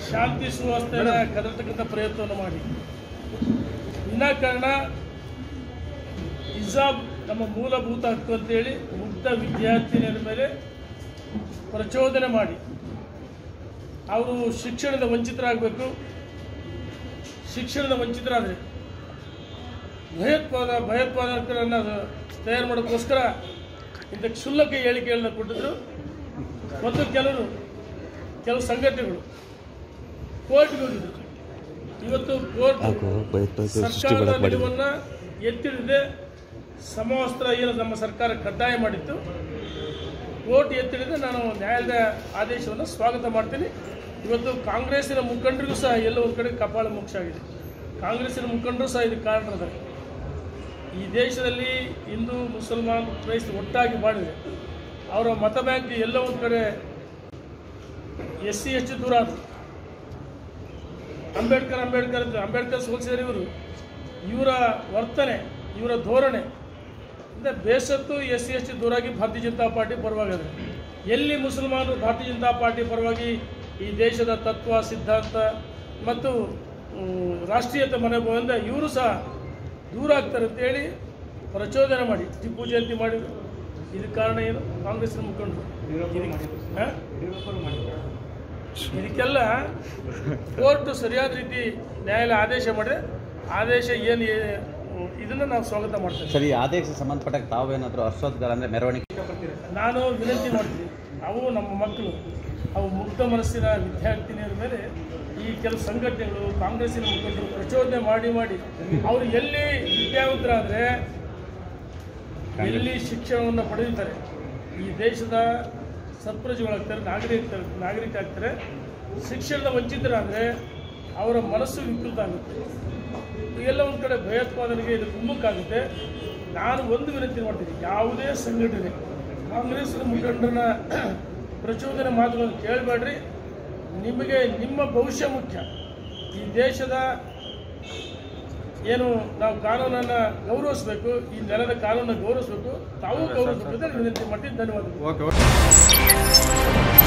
ಶಾಂತಿ ಸುವ್ಯವಸ್ಥೆಯನ್ನು ಕದರ್ತಕ್ಕಂಥ ಪ್ರಯತ್ನವನ್ನು ಮಾಡಿ ವಿನಾಕಾರಣ ಹಿಜಾಬ್ ನಮ್ಮ ಮೂಲಭೂತ ಹಕ್ಕು ಅಂತೇಳಿ ಮುಗ್ಧ ವಿದ್ಯಾರ್ಥಿನಿಯರ ಮೇಲೆ ಪ್ರಚೋದನೆ ಮಾಡಿ ಅವರು ಶಿಕ್ಷಣದ ವಂಚಿತರಾಗಬೇಕು ಶಿಕ್ಷಣದ ವಂಚಿತರಾದರೆ ಭಯೋತ್ಪಾದ ಭಯೋತ್ಪಾದಕರನ್ನು ತಯಾರು ಮಾಡೋಕ್ಕೋಸ್ಕರ ಇಂಥ ಕ್ಷುಲ್ಲಕ ಹೇಳಿಕೆಗಳನ್ನ ಕೊಟ್ಟಿದ್ರು ಮತ್ತು ಕೆಲವರು ಕೆಲವು ಸಂಘಟನೆಗಳು ಕೋರ್ಟ್ಗೆ ಹೋಗಿದ್ರು ಇವತ್ತು ಕೋರ್ಟ್ ಹಾಗೂ ಭಯೋತ್ಪಾದಕ ಸೃಷ್ಟಿ ಸರ್ಕಾರದ ಮಾಡಕ್ಕೆ ಮಾಡಿದ್ರು ನಿಲುವನ್ನು ಎತ್ತಿಡಿದೆ ಸಮವಸ್ತ್ರ ಏನು ನಮ್ಮ ಸರ್ಕಾರ ಕಡ್ಡಾಯ ಮಾಡಿತ್ತು ಕೋರ್ಟ್ ಎತ್ತಿಡಿದೆ ನಾನು ನ್ಯಾಯಾಲಯದ ಆದೇಶವನ್ನು ಸ್ವಾಗತ ಮಾಡ್ತೀನಿ ಇವತ್ತು ಕಾಂಗ್ರೆಸ್ಸಿನ ಮುಖಂಡರಿಗೂ ಸಹ ಎಲ್ಲೋ ಒಂದು ಕಡೆ ಕಪಾಳ ಮೋಕ್ಷ ಆಗಿದೆ ಕಾಂಗ್ರೆಸ್ಸಿನ ಮುಖಂಡರು ಸಹ ಇದಕ್ಕೆ ಕಾರಣರಾದರೆ ಈ ದೇಶದಲ್ಲಿ ಹಿಂದೂ ಮುಸಲ್ಮಾನ್ ಕ್ರೈಸ್ತ ಒಟ್ಟಾಗಿ ಮಾಡಿದೆ ಅವರ ಮತ ಬ್ಯಾಂಕ್ ಎಲ್ಲೋ ಒಂದು ಕಡೆ ಎಸ್ ಸಿ ಎಸ್ ಟಿ ದೂರ ಆದರು ಅಂಬೇಡ್ಕರ್ ಅಂಬೇಡ್ಕರ್ ಅಂತ ಅಂಬೇಡ್ಕರ್ ಸೋಲಿಸಿದರೆ ಇವರು ಇವರ ವರ್ತನೆ ಇವರ ಧೋರಣೆ ಅಂದರೆ ಬೇಸತ್ತು ಎಸ್ ಸಿ ಎಸ್ ಟಿ ದೂರಾಗಿ ಭಾರತೀಯ ಜನತಾ ಪಾರ್ಟಿ ಪರವಾಗಿದೆ ಎಲ್ಲಿ ಮುಸಲ್ಮಾನರು ಭಾರತೀಯ ಜನತಾ ಪಾರ್ಟಿ ಪರವಾಗಿ ಈ ದೇಶದ ತತ್ವ ಸಿದ್ಧಾಂತ ಮತ್ತು ಮ್, ರಾಷ್ಟ್ರೀಯತೆ ಮನೋಭಾವದಿಂದ ಇವರು ಸಹ ದೂರ ಆಗ್ತಾರೆ ಅಂತೇಳಿ ಪ್ರಚೋದನೆ ಮಾಡಿ ಟಿಪ್ಪು ಜಯಂತಿ ಮಾಡಿದರು ಇದಕ್ಕೆ ಕಾರಣ ಏನು ಕಾಂಗ್ರೆಸ್ನ ಮುಖಂಡರು ಇದಕ್ಕೆ- ಹಾ? ಇದಕ್ಕೆಲ್ಲ ಕೋರ್ಟ್ ಸರಿಯಾದ ರೀತಿ ನ್ಯಾಯಾಲಯ ಆದೇಶ ಮಾಡಿದೆ ಆದೇಶ ಏನು ಇದನ್ನು ನಾವು ಸ್ವಾಗತ ಮಾಡ್ತೇವೆ ಸರಿ ಆದೇಶ ಸಂಬಂಧಪಟ್ಟ ತಾವೇನಾದರೂ ಹರ್ಷೋದ್ಗಾರ ಅಂದರೆ ಮೆರವಣಿಗೆ ನಾನು ವಿನಂತಿ ಮಾಡ್ತೀನಿ ಅವು ನಮ್ಮ ಮಕ್ಕಳು ಅವು ಮುಕ್ತ ಮನಸ್ಸಿನ ವಿದ್ಯಾರ್ಥಿನಿಯರ ಮೇಲೆ ಈ ಕೆಲವು ಸಂಘಟನೆಗಳು ಕಾಂಗ್ರೆಸ್ಸಿನ ಮುಖಂಡರು ಪ್ರಚೋದನೆ ಮಾಡಿ ಮಾಡಿ ಅವರು ಎಲ್ಲಿ ವಿದ್ಯಾವಂತರಾದರೆ ಎಲ್ಲಿ ಶಿಕ್ಷಣವನ್ನು ಪಡೆದಿದ್ದಾರೆ ಈ ದೇಶದ ಸತ್ಪ್ರಜೆಗಳಾಗ್ತಾರೆ ನಾಗರಿಕ ನಾಗರಿಕ ಆಗ್ತಾರೆ ಶಿಕ್ಷಣದ ವಂಚಿತರಾದರೆ ಅವರ ಮನಸ್ಸು ವಿಕೃತ ಆಗುತ್ತೆ ಎಲ್ಲ ಒಂದು ಕಡೆ ಭಯೋತ್ಪಾದನೆಗೆ ಇದು ಕುಮ್ಮಕ್ಕಾಗುತ್ತೆ ನಾನು ಒಂದು ವಿನಂತಿ ಮಾಡ್ತೀನಿ ಯಾವುದೇ ಸಂಘಟನೆ ಕಾಂಗ್ರೆಸ್ ಮುಖಂಡರನ್ನ ಪ್ರಚೋದನೆ ಮಾತುಗಳನ್ನು ಕೇಳಬೇಡ್ರಿ ನಿಮಗೆ ನಿಮ್ಮ ಭವಿಷ್ಯ ಮುಖ್ಯ ಈ ದೇಶದ ಏನು ನಾವು ಕಾನೂನನ್ನು ಗೌರವಿಸಬೇಕು ಈ ನೆಲದ ಕಾನೂನನ್ನು ಗೌರವಿಸಬೇಕು ತಾವು ಗೌರವಿಸಬೇಕು ಅಂತ ವಿನಂತಿ ಮಾಡ್ತೀನಿ ಧನ್ಯವಾದಗಳು ಓಕೆ ಓಕೆ